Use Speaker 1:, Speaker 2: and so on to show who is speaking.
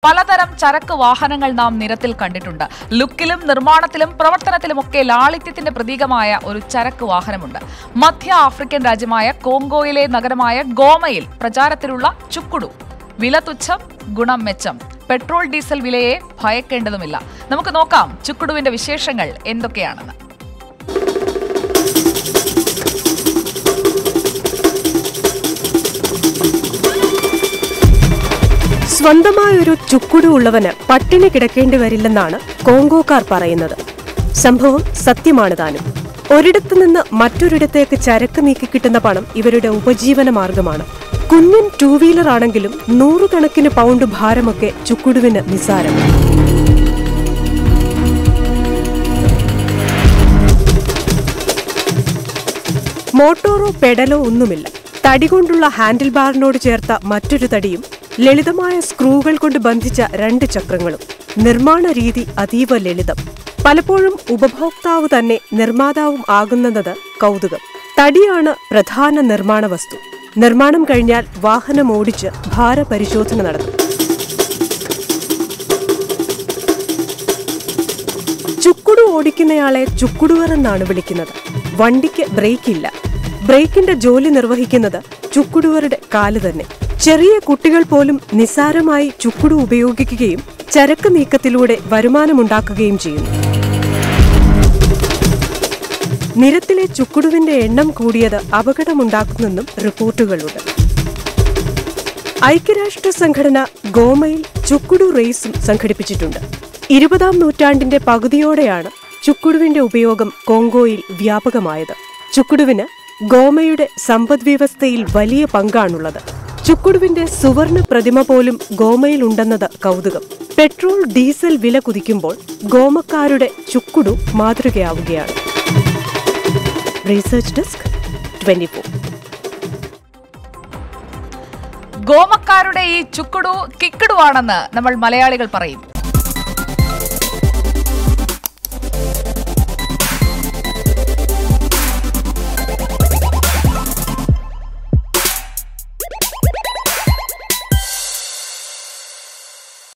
Speaker 1: പലതരം ചരക്ക് വാഹനങ്ങൾ നാം നിരത്തിൽ കണ്ടിട്ടുണ്ട് ലുക്കിലും നിർമ്മാണത്തിലും പ്രവർത്തനത്തിലുമൊക്കെ ലാളിത്യത്തിന്റെ പ്രതീകമായ ഒരു ചരക്ക് വാഹനമുണ്ട് മധ്യ ആഫ്രിക്കൻ രാജ്യമായ കോങ്കോയിലെ നഗരമായ ഗോമയിൽ പ്രചാരത്തിലുള്ള ചുക്കുടു വില തുച്ഛം ഗുണം മെച്ചം പെട്രോൾ ഡീസൽ വിലയെ ഭയക്കേണ്ടതുമില്ല നമുക്ക് നോക്കാം ചുക്കുടുവിന്റെ വിശേഷങ്ങൾ എന്തൊക്കെയാണെന്ന്
Speaker 2: സ്വന്തമായൊരു ചുക്കുടു ഉള്ളവന് പട്ടിണി കിടക്കേണ്ടി വരില്ലെന്നാണ് കോങ്കോക്കാർ പറയുന്നത് സംഭവം സത്യമാണ് താനും ഒരിടത്തു നിന്ന് മറ്റൊരിടത്തേക്ക് ചരക്ക് നീക്കി കിട്ടുന്ന പണം ഇവരുടെ ഉപജീവന മാർഗമാണ് കുഞ്ഞൻ ടൂ വീലർ ആണെങ്കിലും നൂറുകണക്കിന് പൗണ്ട് ഭാരമൊക്കെ ചുക്കുടുവിന് നിസാരം മോട്ടോറോ പെഡലോ ഒന്നുമില്ല തടി കൊണ്ടുള്ള ഹാൻഡിൽ ബാറിനോട് ചേർത്ത മറ്റൊരു തടിയും ലളിതമായ സ്ക്രൂകൾ കൊണ്ട് ബന്ധിച്ച രണ്ട് ചക്രങ്ങളും നിർമ്മാണ രീതി അതീവ ലളിതം പലപ്പോഴും ഉപഭോക്താവ് തന്നെ നിർമ്മാതാവും ആകുന്നത് കൗതുകം തടിയാണ് പ്രധാന നിർമ്മാണ വസ്തു നിർമ്മാണം കഴിഞ്ഞാൽ വാഹനം ഓടിച്ച് ഭാരപരിശോധന നടത്തും ചുക്കുടു ഓടിക്കുന്നയാളെ ചുക്കുടുവർ എന്നാണ് വിളിക്കുന്നത് വണ്ടിക്ക് ബ്രേക്ക് ഇല്ല ബ്രേക്കിന്റെ ജോലി നിർവഹിക്കുന്നത് ചുക്കുടുവരുടെ കാല് തന്നെ ചെറിയ കുട്ടികൾ പോലും നിസ്സാരമായി ചുക്കുടു ഉപയോഗിക്കുകയും ചരക്ക് നീക്കത്തിലൂടെ വരുമാനമുണ്ടാക്കുകയും ചെയ്യുന്നു നിരത്തിലെ ചുക്കുടുവിന്റെ എണ്ണം കൂടിയത് അപകടമുണ്ടാക്കുന്നെന്നും റിപ്പോർട്ടുകളുണ്ട് ഐക്യരാഷ്ട്ര സംഘടന ഗോമയിൽ ചുക്കുടു റേസും സംഘടിപ്പിച്ചിട്ടുണ്ട് ഇരുപതാം നൂറ്റാണ്ടിന്റെ പകുതിയോടെയാണ് ചുക്കുടുവിന്റെ ഉപയോഗം കോങ്കോയിൽ വ്യാപകമായത് ചുക്കുടുവിന് ഗോമയുടെ സമ്പദ്വ്യവസ്ഥയിൽ വലിയ പങ്കാണുള്ളത് ചുക്കുടുവിന്റെ സുവർണ പ്രതിമ പോലും ഗോമയിലുണ്ടെന്നത് കൗതുകം പെട്രോൾ ഡീസൽ വില കുതിക്കുമ്പോൾ ഗോമക്കാരുടെ ചുക്കുടു മാതൃകയാവുകയാണ് റീസർച്ച് ഡെസ്ക് ട്വന്റി
Speaker 1: ഗോമക്കാരുടെ ഈ ചുക്കുടു കിക്കിടുവാണെന്ന് നമ്മൾ മലയാളികൾ പറയും